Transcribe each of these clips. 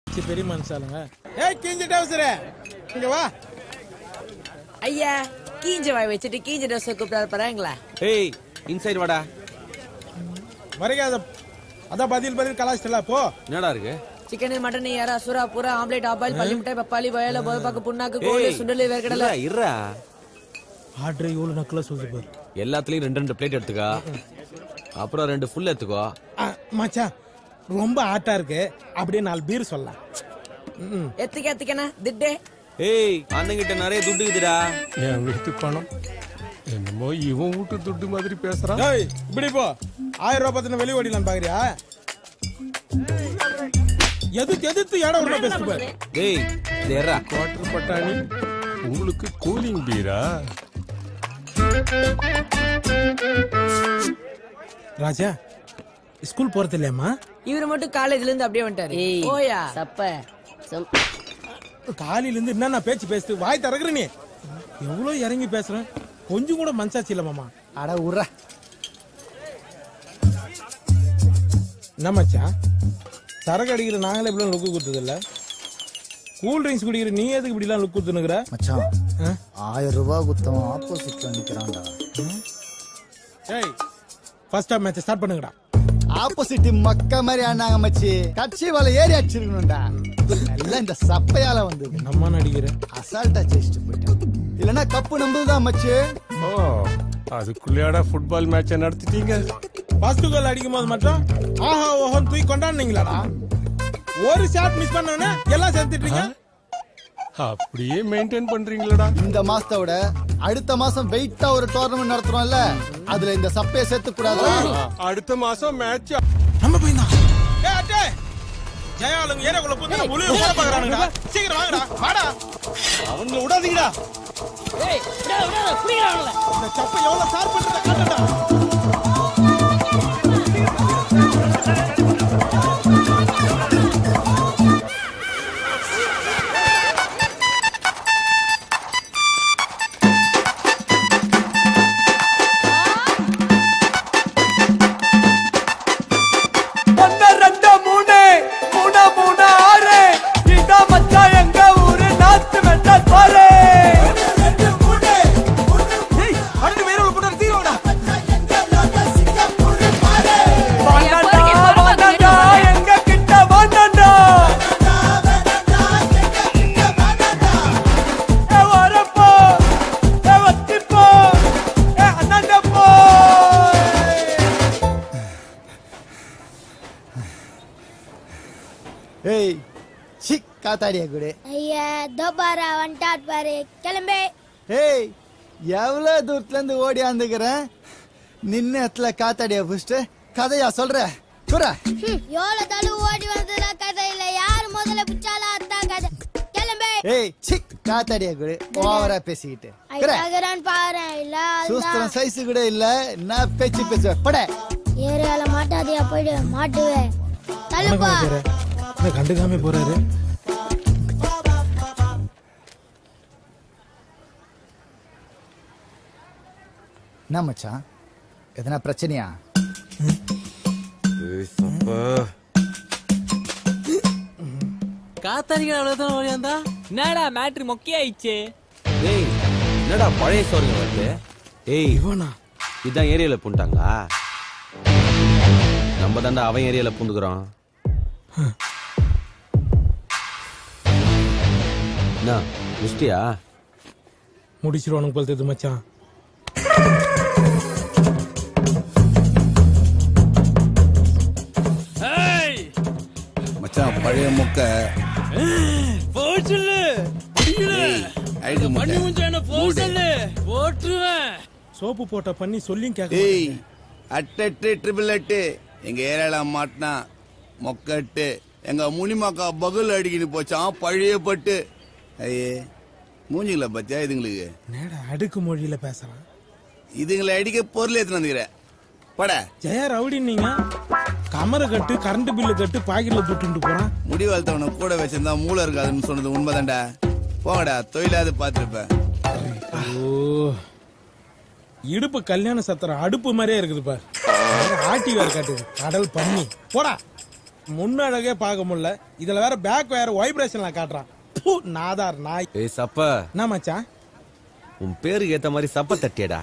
சரி, பெரிய மனுஷாலுங்க ஏய் கிஞ்சி டவுசரே இங்க வா ஐயா கீஞ்ச வாய் வச்சுட்டு கீஞ்ச ட்ரெஸ் கூப்பிடாரு பாருங்களா ஏய் இன்சைட் வாடா மறைக்காத அதான் பதில் பதில் கலாச்சிட்டல போ என்னடா இருக்கு சிக்கன் மட்டன் யாரா சுறா புறா ஆம்லேட் ஆபாயில் பள்ளி மிட்டாய் பப்பாளி வயல போதப்பாக்கு புண்ணாக்கு கோழி ஏய், சுண்டலி வேர்க்கடலை இருடா, இருடா ஆர்டர் இவ்வளவு நக்கலா சொல்லுது பாரு எல்லாத்துலயும் ரெண்டு ரெண்டு பிளேட் எடுத்துக்கோ அப்புறம் ரெண்டு ஃபுல் எடுத்துக்கோ ஆ, மச்சான் ரொம்ப ஆட்டா இருக்கு அப்படியே நாலு பீர் சொல்லலாம் எத்துக்க எத்துக்கண்ணா திட்டே ஏய் அண்ணங்கிட்ட நிறைய துட்டு இருக்குதுடா என் வீட்டு பணம் என்னமோ இவன் வீட்டு துட்டு மாதிரி பேசுறான் ஏய் இப்படி போ ஆயிரம் ரூபாய் பத்தின வெளிய ஓடிலாம் பாக்குறியா எதுக்கு எதிர்த்து இடம் உள்ள பேசு பாரு டேய் இது ஏறா குவார்டர் பட்டாணி உங்களுக்கு கூலிங் பீரா ராஜா ஸ்கூல் போறது இல்லையாம்மா இவரு மட்டும் காலேஜ்ல இருந்து அப்படியே வந்துட்டாரு ஓயா சப்ப காலையில இருந்து என்னென்ன பேச்சு பேசுது வாய் திறக்குற நீ எவ்வளவு இறங்கி பேசுறேன் கொஞ்சம் கூட மனசாச்சு இல்ல மாமா அட உர்ற என்ன மச்சான் சரக்கு அடிக்கிற நாங்களே இப்படி லுக்கு கொடுத்தது இல்ல கூல் ட்ரிங்க்ஸ் குடிக்கிற நீ எதுக்கு இப்படி எல்லாம் லுக் கொடுத்துனுக்குற மச்சான் ஆயிரம் ரூபாய் குத்தவன் ஆப்போசிட்ல நிக்கிறான்டா ஏய் ஃபர்ஸ்ட் ஆஃப் மேட்ச் ஸ்டார்ட் பண்ணுங்கடா ஆப்போசிட் மக்க மாதிரி ஆனாங்க மச்சி கட்சி வலை ஏறி அடிச்சிருக்கணும்டா எல்லாம் இந்த சப்பையால வந்தது நம்ம நடிக்கிற அசால்ட்டா ஜெயிச்சுட்டு போயிட்டான் இல்லனா கப்பு நம்புதான் மச்சி ஓ அதுக்குள்ளேயாடா ஃபுட்பால் மேட்சை நடத்திட்டீங்க ஃபர்ஸ்ட் கோல் அடிக்கும் போது மட்டும் ஆஹா ஓஹோன்னு தூக்கி கொண்டாடுனீங்களாடா ஒரு ஷாட் மிஸ் பண்ணவனே எல்லாம் சேர்த்துட்டீங்க அப்படியே மெயின்டைன் பண்றீங்களடா இந்த மாசத்தை விட அடுத்த மாசம் வெயிட்டா ஒரு டோர்னமெண்ட் நடத்துறோம்ல அதுல இந்த சப்பையை சேர்த்து கூடாது அடுத்த மாசம் மேட்ச் நம்ம பையனா ஏ அட்டே ஜெயாளுங்க ஏரியாக்குள்ள புந்து முழுக போட பாக்குறானுங்கடா சீக்கிரம் வாங்கடா வாடா அவங்கள விடாதீங்கடா இந்த சப்பை எவ்வளவு சார் பண்றத காட்டுடா ஒன்னு ரெண்டு மூணு மூணு மூணு ஆறு இதான் மச்சா எங்க ஊரு நாத்து மெட்டல் பாரு அண்டு மேல போட்டு தீரோடா வாண்டாண்டா வாண்டாண்டா எங்க கிட்ட வாண்டாண்டா ஏ வரப்போ ஏ வத்திப்போ ஏ அண்ணாண்டப்போ ஏய் சி காத்தாடியா குடு ஐயா தோபாரா வந்துட்டார் பாரு கிளம்பே ஏய் எவ்வளவு தூரத்துல இருந்து ஓடி ஆந்துக்கிறேன் நின்ன இடத்துல காத்தாடியா புடிச்சிட்டு கதையா சொல்ற சொல்ற எவ்வளவு தள்ளு ஓடி வந்ததுல கதை இல்ல யாரு முதல்ல பிச்சாலும் அதான் கதை கிளம்பே ஏய் சி காத்தாடியா குடு ஓவரா பேசிக்கிட்டு குடு. ஐயாகிறான் பாரு இல்ல சூஸ்திரம் சைஸ் கூட இல்ல நான் பேச்சு பேசுவ பட ஏரியால மாட்டாதியா போயிடு மாட்டுவேன் தள்ளுப்பா என்ன கண்டுக்காம போறாரு என்ன மச்சான் எதனா பிரச்சனையா காத்தாடிகள் அவ்வளவுதான் ஓடியாந்தா என்னடா மேட்ரு மொக்கையாயிடுச்சு ஏய் என்னடா பழைய சோறுங்க வருது ஏய் இவனா இதான் ஏரியால பூண்டாங்களா நம்ம தாண்டா அவன் ஏரியால பூந்துக்கிறோம் என்ன முடிச்சிட்டியா முடிச்சிருவானுங்க போல தெரியுது மச்சான் மச்சான் பழைய முக்க அழுகு முட்டை சோப்பு போட்ட பண்ணி சொல்லியும் கேட்க ஏய் அட்டெட்டு ட்ரிபிள் எட்டு எங்க ஏரியால மாட்டினா மொக்கட்டு எங்க முனிமாக்கா பகுல் அடிக்கிட்டு போச்சான் பழைய பட்டு ஐயே மூஞ்சிங்கள பத்தியா இதுங்களுக்கு நேடா அடுக்கு மொழியில பேசுறான் இதுங்களை அடிக்க பொருள் எடுத்துன்னு வந்துக்கிற பட ஜெயா ரவுடி நீங்க கமரை கட்டு கரண்ட் பில்லு கட்டு பாக்கெட்ல துட்டுட்டு போறான் முடி வளர்த்தவனை கூட வச்சிருந்தா மூளை இருக்காதுன்னு சொன்னது உண்மைதான்டா போங்கடா தொழிலாவது பார்த்துருப்பேன் ஓ இடுப்பு கல்யாண சத்திரம் அடுப்பு மாதிரியே இருக்குது பார் ஆட்டி வேற காட்டுது கடல் பண்ணி போடா முன்னழகே பார்க்க முடியல இதுல வேற பேக் வேற வைப்ரேஷன்ல காட்டுறான் பூ, நாதார் நாய் ஏய் சப்ப என்ன மச்சான் உன் பேருக்கு ஏத்த மாதிரி சப்ப தட்டியடா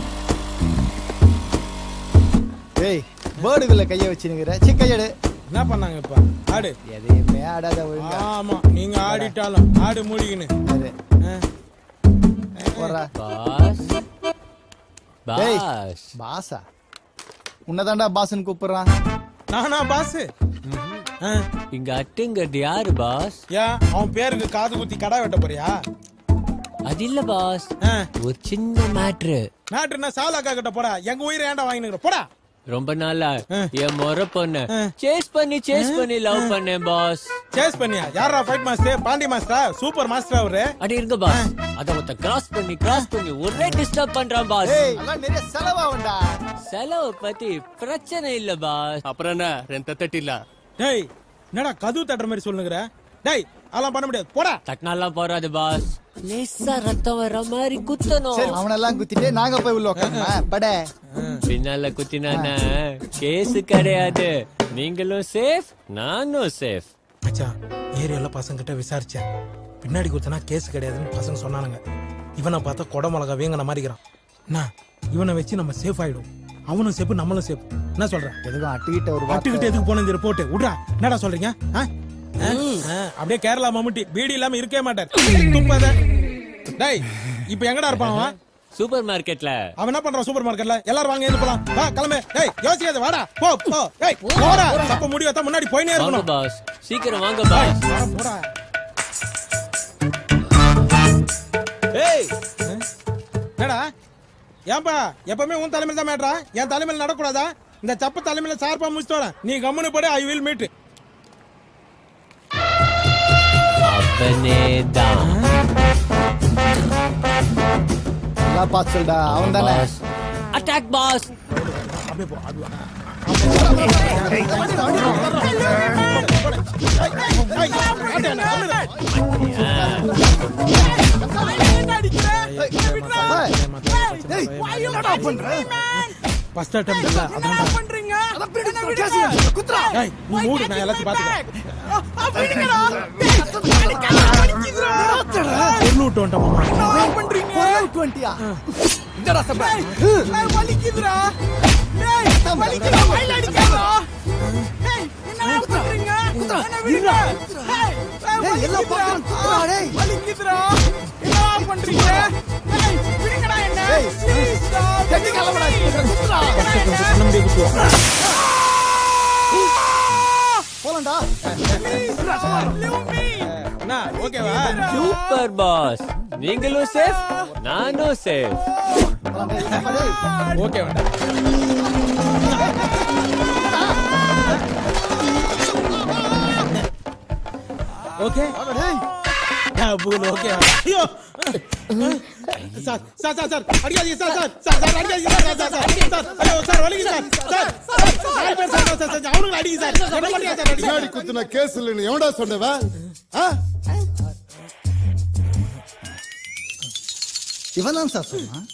ஏய் பேர்டுக்குள்ள கைய வச்சுனுங்கிற சி கையடு என்ன பண்ணாங்க இப்ப ஆடு எதையுமே ஆடாத ஒழுங்கா ஆமா நீங்க ஆடிட்டாலும் ஆடு மூடிக்கின்னு அது, ஆ. போறா பாஸ் டேய் பாஸ் பாசா உன்னதாண்டா பாஸ்ன்னு கூப்பிடுறான் நானா பாஸ் இங்க அட்டுங்கிறது யாரு பாஸ் ஏன் அவன் பேருக்கு காது குத்தி கடை வெட்ட போறியா அது இல்ல பாஸ் ஆ. ஒரு சின்ன மேட்ரு நாட்டுனா சாலாக்கா கிட்ட போடா எங்க உயிரை ஏன்டா வாங்கினுக்கிற போடா ரொம்ப நாளா என் முறை பொண்ணு சேஸ் பண்ணி சேஸ் பண்ணி லவ் பண்ணேன் பாஸ் சேஸ் பண்ணியா யாரா fight master Pandi master super master அவரு அடி இருங்க பாஸ் அத ஒருத்த கிராஸ் பண்ணி கிராஸ் பண்ணி ஒரே டிஸ்டர்ப் பண்றான் பாஸ் ஏய் எல்லாம் நிறைய செலவாகும்டா செலவு பத்தி பிரச்சனை இல்ல பாஸ் அப்புறம் என்ன ரெண்டு தட்டில டேய் என்னடா கதவு தட்டுற மாதிரி சொல்லுங்கிற டேய் அதெல்லாம் பண்ண முடியாது போடா தட்டினாலாம் போறாது பாஸ் லேசா ரத்தம் வர மாதிரி சரி குத்தணும் அவனெல்லாம் குத்திட்டு நாங்க போய் உள்ள உட்காரணுமா பட பின்னால குத்தினானா கேஸ் கிடையாது நீங்களும் சேஃப் நானும் சேஃப் மச்சான் ஏரியால பசங்க கிட்ட விசாரிச்சேன் பின்னாடி குத்தனா கேஸ் கிடையாதுன்னு பசங்க சொன்னானுங்க இவனை பார்த்தா கொடை மிளகா வேங்கின மாதிரிக்கிறான் என்ன இவனை வச்சு நம்ம சேஃப் ஆயிடும் அவனும் சேஃப் நம்மளும் சேஃப் என்ன சொல்ற எதுக்கும் அட்டுக்கிட்ட ஒரு வார்த்தை அட்டுக்கிட்டு எதுக்கு போன இந்த ரிப்போர்ட் விட்றா என்னடா சொல்றீங்க ஆ? ஆ? ஆ, அப்படியே கேரளா மம்முட்டி பீடி இல்லாம இருக்கவே மாட்டார் துப்பாத டேய் இப்ப எங்கடா இருப்பான் அவன் சூப்பர் மார்க்கெட்ல அவன் என்ன பண்றான் சூப்பர் மார்க்கெட்ல எல்லாரும் வாங்க எழுந்து போலாம் வா கிளம்பு டேய் யோசிக்காத வாடா போ போ டேய் போடா தப்ப முடி வைத்தா முன்னாடி போயினே வாங்க இருக்கணும் பாஸ் சீக்கிரம் வாங்க பாஸ் போடா, போடா ஏய் என்னடா ஏன்பா எப்பவுமே உன் தலைமையில் தான் மேட்ரா என் தலைமையில் நடக்கூடாதா இந்த சப்பு தலைமையில சார்பா முடிச்சுட்டு வரேன் நீ கம்முனு போடு ஐ வில் மீட் அவனே தான் நல்லா பார்த்து சொல்டா அவன் தானே பாஸ் அட்டாக் பாஸ் அப்படியே போ அப்படியே போ. ஏய், ஆட்டு என்ன, சொல்லுடா. First attempt இல்ல, அதான்டா. ஏய், நீ மூடு, நான் எல்லாத்தையும் பாத்துக்கிறேன். பொருள் விட்டு வந்துட்டோம் மாமா. டுவெண்ட்டியா எல்லாம் பார்க்கணும் குத்துறா டேய் ஏய், கட்டி கிளம்புடா, குத்துறா. நம்பி விட்டுருவோம். போலாம்டா என்ன, ஓகேவா சூப்பர் பாஸ் நீங்களும் சேஃப் நானும் சேஃப் போலாம் டேய், போலாம் டேய். ஓகே வேண்டாம் ஓகே வாடா டேய். பூல் ஓகே ஐயோ சார் சார் சார் சார் அடிக்காதீங்க சார் சார் சார் சார் அடிக்காதீங்க சார் சார் சார் சார் ஐயோ சார் வலிங்க சார் சார் சார் நாலு பேர் சார் சார் சார் அவனுக்கு அடிங்க சார் என்ன பண்ணியா சார் அடிங்க பின்னாடி குத்துன கேஸ் இல்லைன்னு எவன்டா சொன்னவ ஆ? இவன் தான் சார் சொன்னான்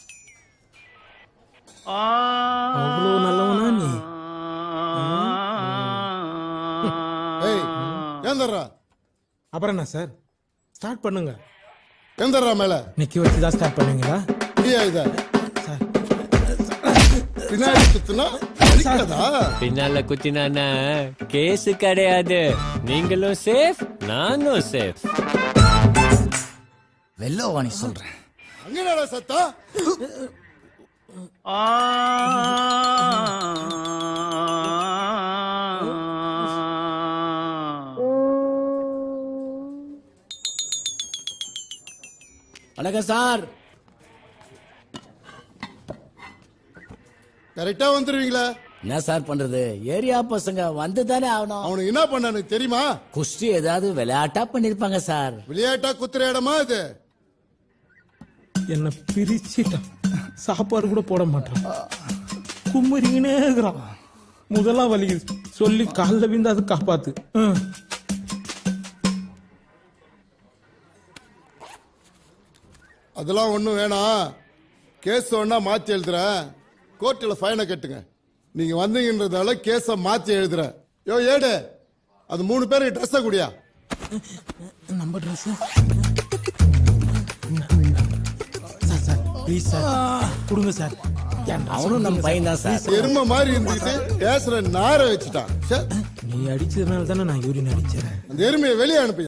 அவ்வளோ நல்லவனா நீ ஏய் ஏந்தர்றா அப்புறம் என்ன சார் ஸ்டார்ட் பண்ணுங்க ஏந்தர்றா மேல நிக்க வச்சு தான் ஸ்டார்ட் பண்ணுவீங்களா முடியா இத சார் பின்னாடி குத்துனா அடிக்காதா பின்னால குத்தினானா கேஸ் கிடையாது நீங்களும் சேஃப் நானும் சேஃப் வெள்ளோ வாணி சொல்றேன் அங்கடா சத்தா வணக்கம் சார் கரெக்டா வந்துருவீங்களா என்ன சார் பண்றது ஏரியா பசங்க வந்து தானே ஆகணும் அவனுக்கு என்ன பண்ணானு தெரியுமா குஸ்தி ஏதாவது விளையாட்டா பண்ணிருப்பாங்க சார் விளையாட்டா குத்துற இடமா இது என்ன பிரிச்சிட்டான் சாப்பாடு கூட போட மாட்டான் கும்மரிங்கனே இருக்கிறான் முதல்ல வலிக்குது சொல்லி காலில் விந்து அது காப்பாத்து ம். அதெல்லாம் ஒண்ணும் வேணாம் கேஸ் வேணா மாத்தி எழுதுறேன் கோர்ட்டில் ஃபைனை கட்டுங்க நீங்க வந்தீங்கன்றதால கேஸ மாத்தி எழுதுறேன் யோ ஏடு அது மூணு பேருக்கு ட்ரெஸ்ஸை குடியா நம்ம dress sir sir please sir கொடுங்க சார் என் dress அவனும் நம்ம கொடுங்க பையன் தான் சார் Please, எருமை மாதிரி இருந்துக்கிட்டு பேசுற நார வச்சுட்டான் ச்சே, நீ அடிச்சதுனால தானே நான் யூரின் அடிச்சேன் அந்த எருமையை வெளியே அனுப்பி